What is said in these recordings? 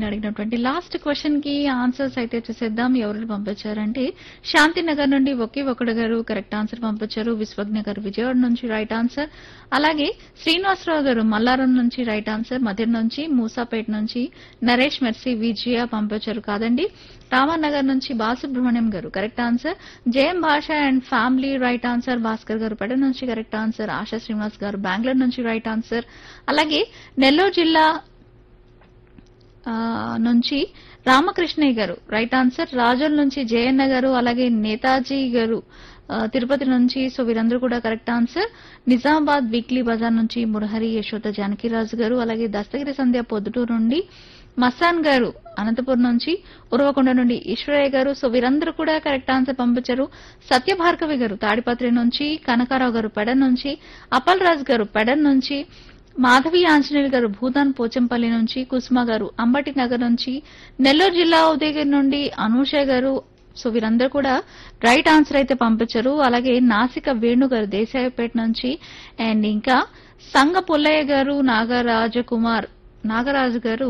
నేను అడిగినటువంటి last question కి ఆన్సర్స్ అయితే చూసేద్దాం ఎవరు పంపించారంటే శాంతినగర్ నుండి ఒకే ఒకడు గారు కరెక్ట్ ఆన్సర్ పంపించారు విశ్వజ్ఞ గారు విజయవాడ నుంచి రైట్ ఆన్సర్ అలాగే శ్రీనివాసరావు గారు మల్లారం నుంచి రైట్ ఆన్సర్ మధ్య నుంచి మూసాపేట నుంచి నరేష్ మెర్సీ విజయ పంపించారు కాదండి రామానగర్ నుంచి బాలసుబ్రహ్మణ్యం గారు correct answer Jayam Basha and family right answer Bhaskar garu పెడ నుంచి కరెక్ట్ ఆన్సర్ ఆశా శ్రీనివాస్ గారు బెంగళూరు నుంచి రైట్ ఆన్సర్ అలాగే నెల్లూరు జిల్లా ఆ, నుంచి రామకృష్ణయ్య గారు రైట్ ఆన్సర్ రాజోల్ నుంచి జయన్న గారు అలాగే నేతాజీ గారు ఆ, తిరుపతి నుంచి సో వీరందరూ కూడా కరెక్ట్ ఆన్సర్ నిజామాబాద్ వీక్లీ బజార్ నుంచి మురహరి యశోద జానకిరాజు గారు అలాగే దస్తగిరి సంధ్య పొద్దుటూరు నుండి మస్తాన్ గారు అనంతపురం నుంచి ఉరవకొండ నుండి ఈశ్వరయ్య గారు సో వీరందరూ కూడా కరెక్ట్ ఆన్సర్ పంపించారు సత్యభార్గవి గారు తాడిపత్రి నుంచి కనకారావు గారు పెడన్ నుంచి అపల్ రాజ్ గారు పెడన్ నుంచి మాధవి ఆంజనేయులు గారు భూదాన్ పోచంపల్లి నుంచి కుసుమ గారు అంబటి నగర్ నుంచి నెల్లూరు జిల్లా ఉదయగిరి నుండి అనూష గారు సో వీరందరూ కూడా రైట్ ఆన్సర్ అయితే పంపించారు అలాగే నాసిక వేణు గారు దేశాయపేట నుంచి అండ్ ఇంకా సంగ పుల్లయ్య గారు నాగరాజకుమార్ నాగరాజు గారు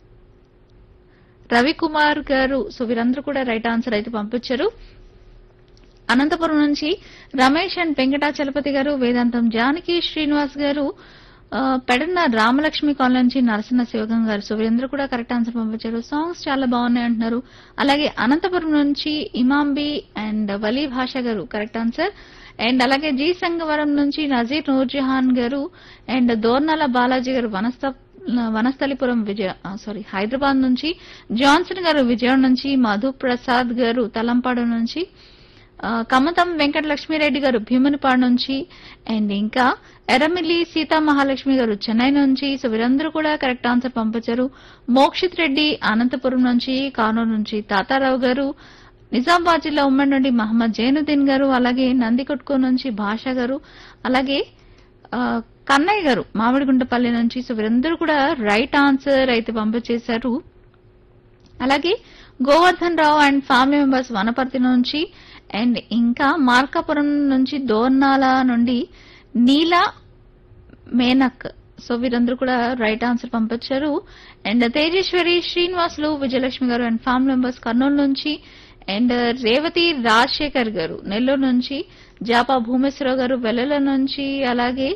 రవికుమార్ గారు సో వీరందరూ కూడా రైట్ ఆన్సర్ అయితే పంపించారు అనంతపురం నుంచి రమేష్ అండ్ వెంకటాచలపతి గారు వేదాంతం జానకి శ్రీనివాస్ గారు ఆ, పెడన్న రామలక్ష్మి కాలనీ నుంచి నరసింహ శివగం గారు సో వీరందరూ కూడా కరెక్ట్ ఆన్సర్ పంపించారు సాంగ్స్ చాలా బాగున్నాయి అంటున్నారు అలాగే అనంతపురం నుంచి Imambi and Vali Basha garu correct answer and అలాగే జీ సంగవరం నుంచి నజీర్ నూర్జహాన్ గారు అండ్ దోర్నాల బాలాజీ గారు వనస్థ వనస్థలిపురం విజయ సారీ హైదరాబాద్ నుంచి జాన్సన్ గారు విజయవాడ నుంచి మధు ప్రసాద్ గారు తలంపాడు నుంచి ఆ, కమతం వెంకట లక్ష్మీరెడ్డి గారు భీమునిపాడు నుంచి అండ్ ఇంకా ఎర్రమిల్లి సీతా మహాలక్ష్మి గారు చెన్నై నుంచి సో వీరందరూ కూడా కరెక్ట్ ఆన్సర్ పంపించారు మోక్షిత్ రెడ్డి అనంతపురం నుంచి కానూరు నుంచి తాతారావు గారు నిజామాబాద్ జిల్లా ఉమ్మడి నుండి మహమ్మద్ జైనుద్దీన్ గారు అలాగే నందికొట్కో నుంచి భాష గారు అలాగే ఆ, కన్నయ్య గారు మామిడిగుంటపల్లి నుంచి సో వీరందరూ కూడా రైట్ ఆన్సర్ అయితే పంపించేశారు అలాగే Govardhan Rao and family members Wanaparthy నుంచి అండ్ ఇంకా మార్కాపురం నుంచి దోర్నాల నుండి నీలా మేనక్ సో వీరందరూ కూడా రైట్ ఆన్సర్ పంపించారు and Tejeswari Srinivasulu Vijayalakshmi garu and family members Kurnool నుంచి అండ్ రేవతి రాజశేఖర్ గారు నెల్లూరు నుంచి జాపా భూమేశ్వరరావు గారు వెల్లల నుంచి అలాగే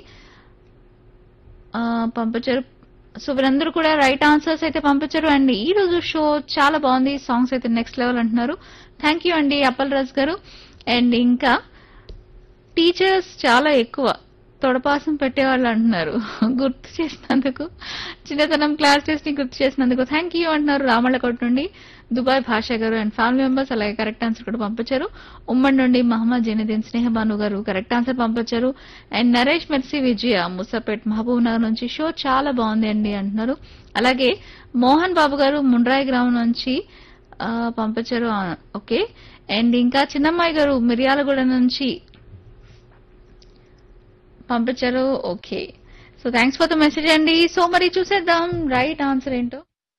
ఆ, పంపించారు సో వీరందరూ కూడా రైట్ ఆన్సర్స్ అయితే పంపించారు అండ్ ఈ రోజు షో చాలా బాగుంది సాంగ్స్ అయితే నెక్స్ట్ లెవెల్ అంటున్నారు థ్యాంక్ యూ అండి అప్పల్ రాజ్ గారు అండ్ ఇంకా టీచర్స్ చాలా ఎక్కువ తొడపాసం పెట్టేవాళ్ళు అంటున్నారు గుర్తు చేసినందుకు చిన్నతనం క్లాసెస్ ని గుర్తు చేసినందుకు థ్యాంక్ యూ అంటున్నారు రామళ్ళకోట నుండి Dubai Basha garu and family members అలాగే కరెక్ట్ ఆన్సర్ కూడా పంపించారు ఉమ్మడి నుండి మహమ్మద్ జైనుద్దీన్ స్నేహబాను గారు కరెక్ట్ ఆన్సర్ పంపించారు and Naresh Mercy Vijaya Musapet Mahbubnagar నుంచి షో చాలా బాగుంది అండి అంటున్నారు అలాగే మోహన్ బాబు గారు ముండ్రాయి గ్రామం నుంచి ఆ, పంపించారు ఆ, ఓకే అండ్ ఇంకా చిన్నమ్మాయి గారు మిర్యాలగూడ నుంచి పంపించారు okay so thanks for the message అండి సో మరి చూసేద్దాం రైట్ ఆన్సర్ ఏంటో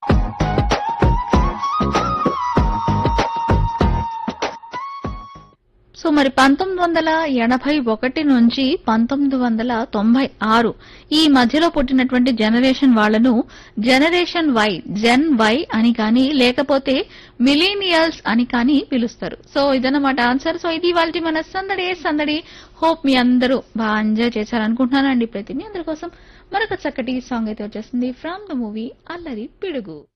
సో మరి పంతొమ్మిది వందల ఎనభై ఒకటి నుంచి పంతొమ్మిది వందల తొంభై ఆరు ఈ మధ్యలో పుట్టినటువంటి జనరేషన్ వాళ్లను జనరేషన్ వై జెన్ వై అని కానీ లేకపోతే మిలీనియల్స్ అని కానీ పిలుస్తారు సో ఇదన్నమాట ఆన్సర్ సో ఇది వాళ్ళ మన సందడి సందడి హోప్ మీ అందరూ బాగా ఎంజాయ్ చేశారనుకుంటున్నానండి ప్రతి మీ అందరి కోసం మరొక చక్కటి సాంగ్ అయితే వచ్చేస్తుంది ఫ్రమ్ ద మూవీ అల్లరి పిడుగు